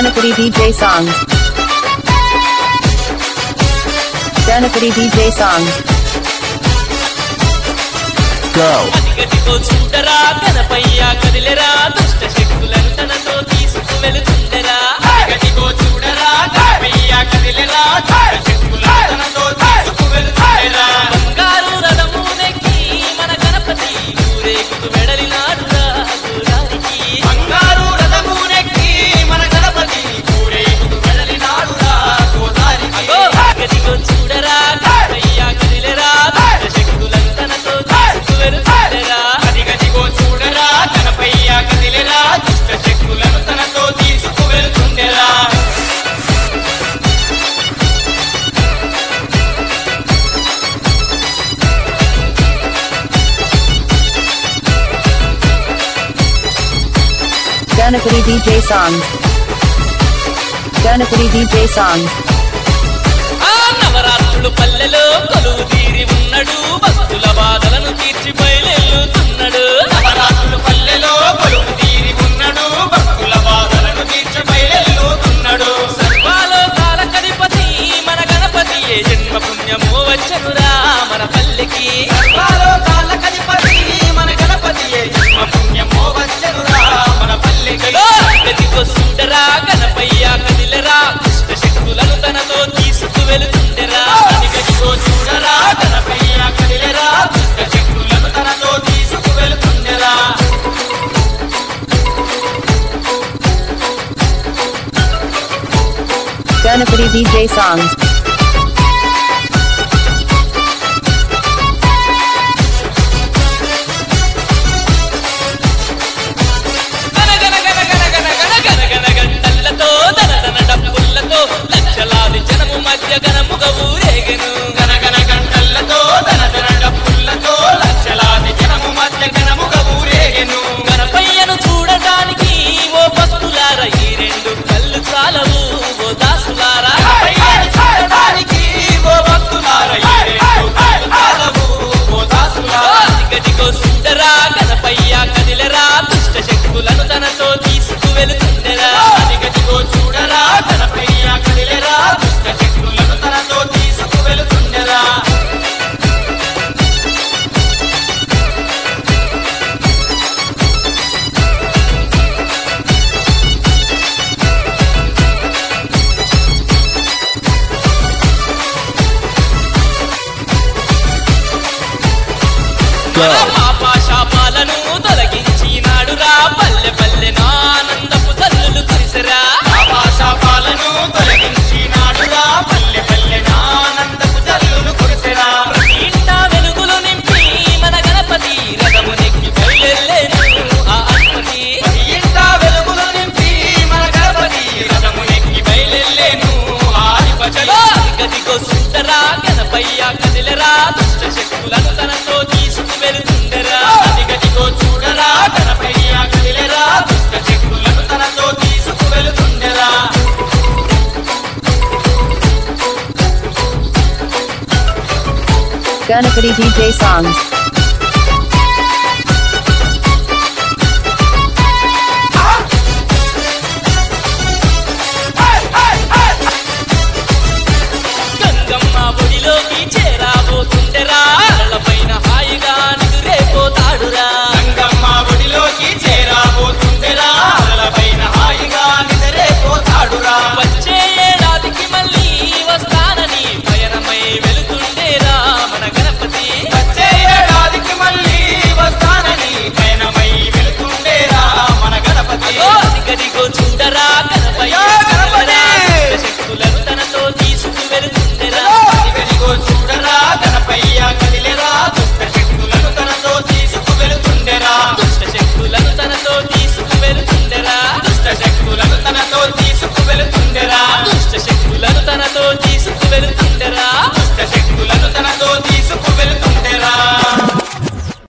Ganapati DJ songs. Ganapati DJ songs. Go. అదిగదిగో చూడరా గణపయ్య కదిలెరా దుష్ట శక్తులను తనతో తీసుకు వెళుతుండరా అదిగదిగో చూడరా గణపయ్య కదిలెరా దుష్ట శక్తులను తనతో తీసుకు వెళుతుండరా బంగారు రథము నెక్కి మన గణపతి ఊరేగుతూ వెడలినాడురా దూరానికి బంగారు రథము నెక్కి మన గణపతి ఊరేగుతూ వెడలినాడురా గోదారికి అదిగదిగో చూడరా గణపయ్య కదిలెరా దుష్ట శక్తులను తనతో తీసుకు వెళుతుండరా అదిగదిగో చూడరా గణపయ్య కదిలెరా దుష్ట శక్తులను తనతో తీసుకు వెళుతుండెరా Ganapati DJ songs. Ganapati DJ songs. ఆ నవరాత్రులు పల్లెలో కొలువు తీరి ఉన్నాడు భక్తుల బాధలను తీర్చి బయలుతున్నాడు నవరాత్రులు పల్లెలో కొలువు తీరి ఉన్నాడు భక్తుల బాధలను తీర్చి బయలుతున్నాడు సర్వాలోకాల కధిపతి మన గణపతి ఏ జన్మ పుణ్యమో వచ్చనురా మన పల్లెకి సర్వాలోకాల కధిపతి మన గణపతి ఏ జన్మ పుణ్యమో వచ్చనురా మన పల్లెకి గతిగో చూడరా గణపయ్య కదిలరా దుష్ట శక్తులను తనతో తీసుకు వెళుతుండెరా గతిగో చూడరా గణపయ్య కదిలరా దుష్ట శక్తులను తనతో తీసుకు వెళుతుండెరా Ganapati DJ songs. గనగన గనగన గనగన గనగన గంటలతో దనదన డప్పులతో లక్షలాది జనము మధ్య గనముగ ఊరేగెను గనగన గంటలతో దనదన డప్పులతో లక్షలాది జనము మధ్య గనముగ ఊరేగెను గణపయ్యను చూడటానికి ఓ భక్తులారా ఈ రెండు కళ్ళు చాలవు ఓ దాసులారా గణపయ్యను చూడటానికి ఓ భక్తులారా ఈ రెండు కళ్ళు చాలవు ఓ దాసులారా దిగదిగో సుందరా గణపయ్య కదిలరా దుష్ట శక్తులను తనతో తీసుకు వెళుతుండెరా దిగదిగో చూడరా గణపయ్య కదిలరా దుష్ట శక్తులను తనతో తీసుకు వెళుతుండెరా Go. మన పాప శాపాలను తొలగించినాడురా పల్లె పల్లె ఆనందపు తల్లులు కురిసరా పాప శాపాలను తొలగించినాడురా పల్లె పల్లె ఆనందపు తల్లులు కురిసరా ఇంట వెలుగులు నింపి మన గణపతి రథము నెక్కి బయలుదేరేను ఆ అధిపతి ఇంట వెలుగులు నింపి మన గణపతి రథము నెక్కి బయలుదేరేను ఆ అధిపతి గదిగో సుందరా గణపయ్య కదిలరా దుష్ట శక్తులను తనతో తీసుకు వెళుతుండరా గదిగో చూడరా గణపయ్య కదిలరా దుష్ట శక్తులను తనతో తీసుకు వెళుతుండరా Ganapati DJ songs.